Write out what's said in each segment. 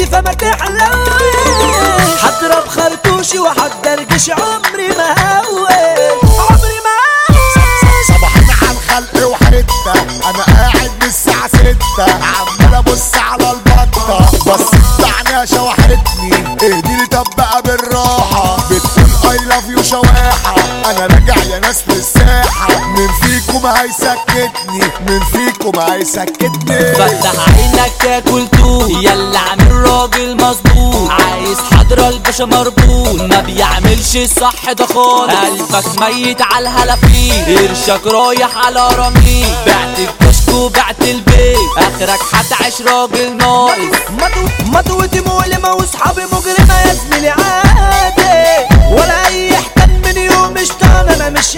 شايفة ما تحلوش هضرب خرطوشي وهتدرجش عمري ما هوي عمري ما هوي صباحنا على الخلق وحتة انا قاعد من الساعة ستة عمال ابص على البطة بس التعنية شوحتني اهديلي طب بقى بالراحة بتقول اي لاف يو شواحة انا راجع يا ناس للساحة من فيكم هيسكتني من فيكم هيسكتني فتح عينك تاكل توت يلا عامل راجل مظبوط عايز حضرة الباشا مربوط ما بيعملش الصح ده خالص قلبك ميت على الهلافين قرشك رايح على رميل بعت الكشك وبعت البيت اخرك هتعيش راجل ناقص مضو مضوتي مؤلمة واصحابي مجرمة يا زميلي عادي ولا اي احتال من يوم اشتغل انا مش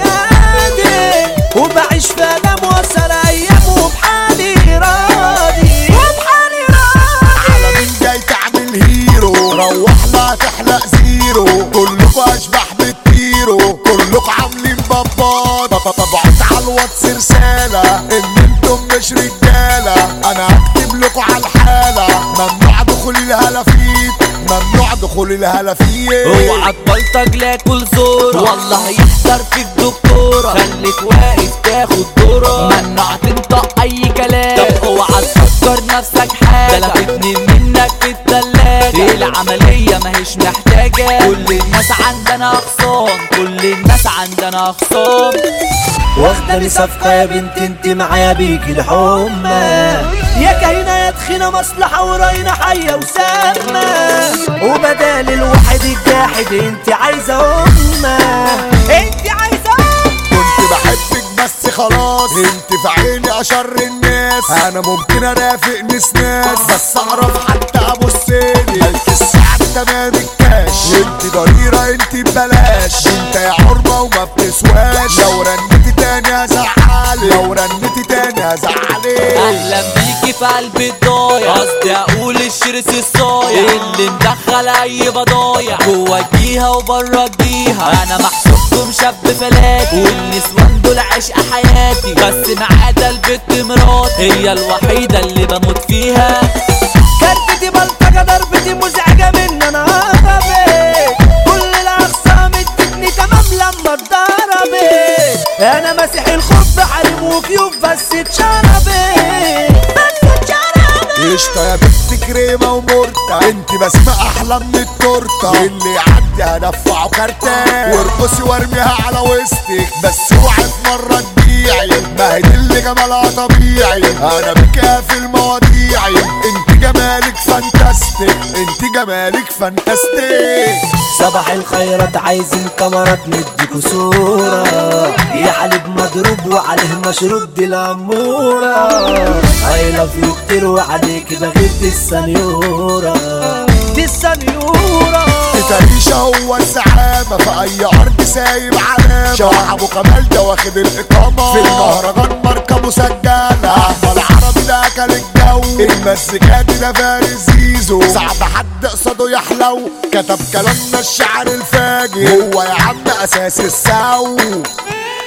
قادر وبعيش في الام وصل ايام وبحالي راضي وبحالي راضي على مين جاي تعمل هيرو روح لا تحلق زيرو كلكوا اشبح بالتيرو كلكوا عاملين بابات طبعت على الواتس رسالة ان انتم مش رجالة انا هكتب لكوا على الحالة ممنوع دخول الهلافيت ممنوع دخول الهلافيت اوعى تبلطج لا كل زورة والله هيحضر فيك دكتورة خليك واقف تاخد دورة ممنوع تنطق اي كلام طب اوعى تفكر نفسك حاجة ده لفتني منك في التلاجة العملية ماهيش محتاجة كل الناس عندنا اخصام كل الناس عندنا اخصام واخداني صفقة يا بنت انت معايا بيجي الحمى يا كاينة يا تخينة مصلحة وراينة حية وسامة وبدال الواحد الجاحد انت عايزة أمة انت عايزة أمة كنت بحبك بس خلاص انت في عيني اشر الناس انا ممكن ارافق نسناس بس اعرف حتى ابصلي ملك السعد تمام الكاش انت ضريرة انت ببلاش انت يا عربة وما بتسواش لو رنتي تاني هزعلي لو رنتي تاني هزعلي اهلا بيكي في قلب الضايع قصدي اقول الشرس الصايع اللي مدخل اي بضايع جوه جيها وبره جيها انا محسوبكم شاب فلاتي والنسوان دول عشق حياتي بس ما عدا البت مراتي هي الوحيده اللي بموت فيها كرتتي بلطجة ضربتي مزعجة من انا غضبت كل الاخصام ادتني تمام لما اتضربت انا ماسح الخوف بحريم وكيوف بس اتشربت بس اتشربت قشطة يا بنت كريمة ومرتة انت بسمة احلى من التورتة اللي يعدي هدفعه كارتة وارقصي وارميها على وسطك بس اوعي في مرة تبيعي ما هي دي اللي جمالها طبيعي انا بكافي في المواضيعي انت جمالك فانتاستيك انت جمالك فانتاستيك صباح الخيرات عايزين كاميرات نديكوا صورة يا حليب مضروب وعليه مشروب دي الأمورة I love you كتير وعليك بغير دي السنيورة دي السنيورة تعيش هو الزعامة في أي أرض سايب علامة شوح أبو كمال ده واخد الإقامة في المهرجان ماركة مسجلة أحمد العربي ده أكل الجو المزيكا دي ده فارس زيزو صعب حد قصاده يحلو كتب كلامنا الشعر الفاجر هو يا عم أساس السو